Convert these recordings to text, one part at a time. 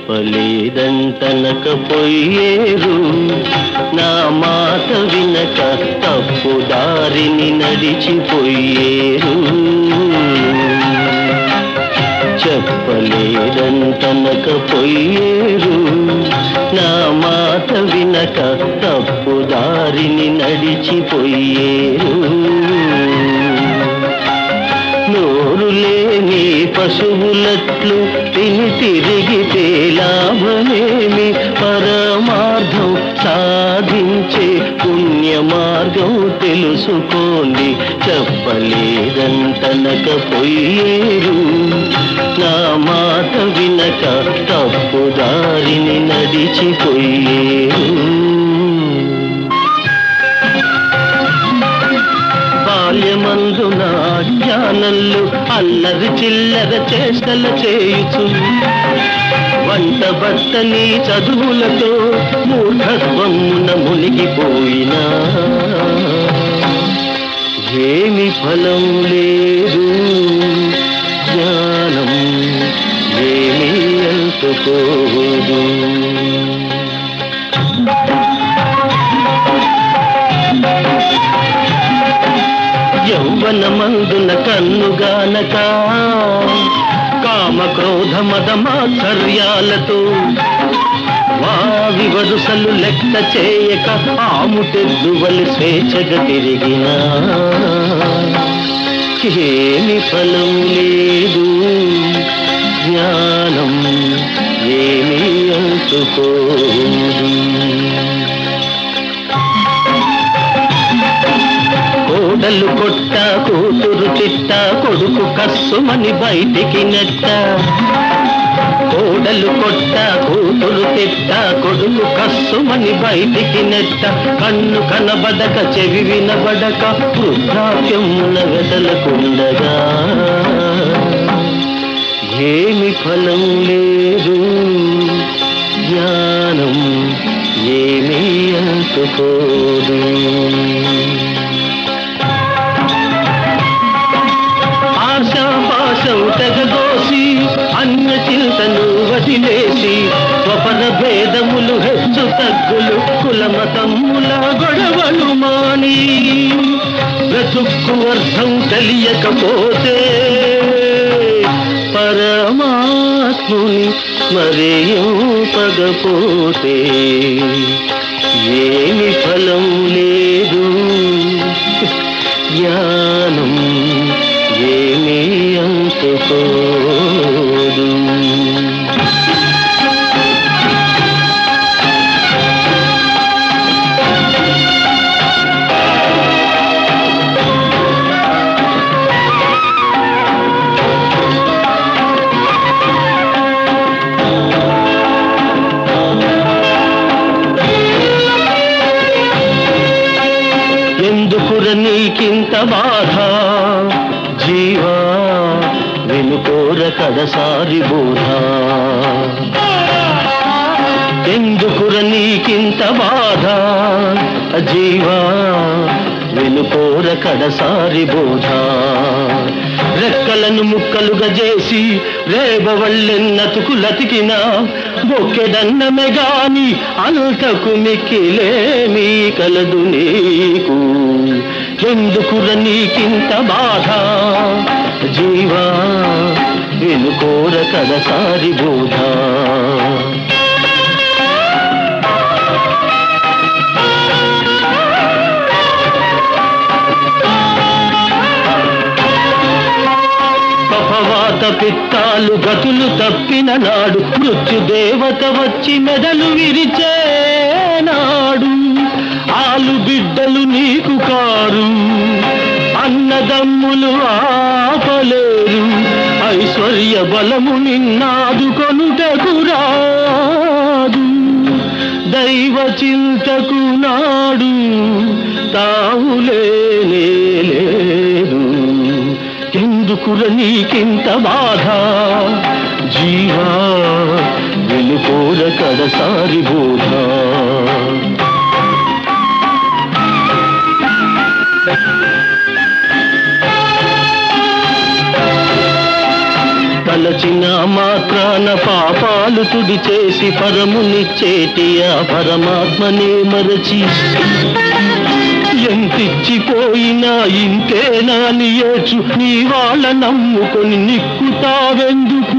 చెప్పలేదంటనకపోయేరు నా మాట వినక తప్పు దారిని నడిచిపోయేరు చెప్పలేదంటనకపోయేరు నా మాట వినక తప్పు దారిని నడిచిపోయేరు నోరు లేని పశువులట్లు తిని తిరిగితే లాభమేమి పరమార్థం సాధించే పుణ్య మార్గం తెలుసుకోండి చెప్పలేదంటనకపోయేరు నా మాట వినక తప్పు దారిని నడిచిపోయేరు బాల్యమందు నా జ్ఞానంలో అల్లరి చిల్లర చేష్టల చేయుచు వంట బట్టని చదువులతో మూఢత్వమున మునిగిపోయినా ఏమి ఫలం లేదు జ్ఞానం ఏమి అంటుకోదు యౌవనమందున కన్నుగానక కామ క్రోధ మద మాత్సర్యాలతో వావి వరుసలు లెక్క చేయక ఆముటెద్దువలి స్వేచ్ఛగా తిరిగిన ఏమి ఫలం లేదు జ్ఞానం ఏమీ అంటుకోదు కోడలు కొట్ట కూతురు చిట్ట కొడుకు కస్సుమని బయటికి నెట్ట కోడలు కొట్ట కూతురు తిట్ట కొడుకు కస్సుమని బయటికి నెట్ట కన్ను కనబడక చెవి వినబడక వృద్ధాప్యమున వెదలకుండగా ఏమి ఫలం లేదు జ్ఞానం ఏమీ అంటుకోదు ఆశాపాశం తెగదోసి అన్య చింతను వదిలేసి స్వపన భేదములు హెచ్చు తగ్గులు కులమతమ్ముల గొడవలు మాని బ్రతుక్కు అర్థం తెలియకపోతే పరమాత్ముని స్మరింపకపోతే ఏమి ఫలం లేదు జ్ఞానం ఏమీ అంటుకోదు ఎందుకుర నీకింత బాధ జీవా వెనుకోర కడసారి బోధ ఎందుకుర నీకింత బాధ జీవా వెనుకోర కడసారి బోధ రెక్కలను ముక్కలుగా చేసి రేబవళ్ళెన్నతుకులతికినా బొక్కెడన్నమే గాని అంతకు మిక్కిలేమీ కలదు నీకు ఎందుకుర నీకింత బాధ జీవా వెనుకోర కడసారి బోధ కఫవాత పిత్తాలు గతులు తప్పిన నాడు మృత్యు దేవత వచ్చి మెదలు విరిచే నాడు ఆలు బిడ్డలు నీకు కారు అన్నదమ్ములు ఆపలేరు ఐశ్వర్య బలము నిన్నాదు కొనుటకు రాదు దైవ చింతకు నాడు తావులేనే లేదు ఎందుకుర నీకింత బాధ జీవా వెలుకోర కడసారి బోధ తలచిన మాత్రాన పాపాలు తుడి చేసి పరమునిచ్చేటి ఆ పరమాత్మనే మరచి ఎంతిచ్చిపోయినా ఇంతేనా అని ఏచు నీ వాళ్ళ నమ్ముకొని నిక్కుతావెందుకు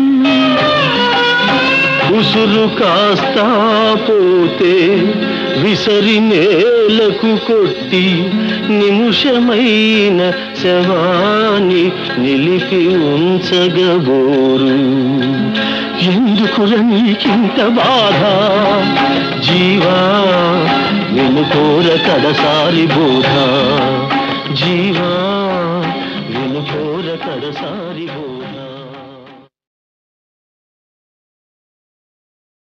ఉసురు కాస్తా పోతే విసరి నేలకు కొట్టి నిమిషమైన శవాన్ని నిలిపి ఉంచగబోరు ఎందుకుర నీకింత బాధ జీవా వినుకోర కడసారి బోధ జీవా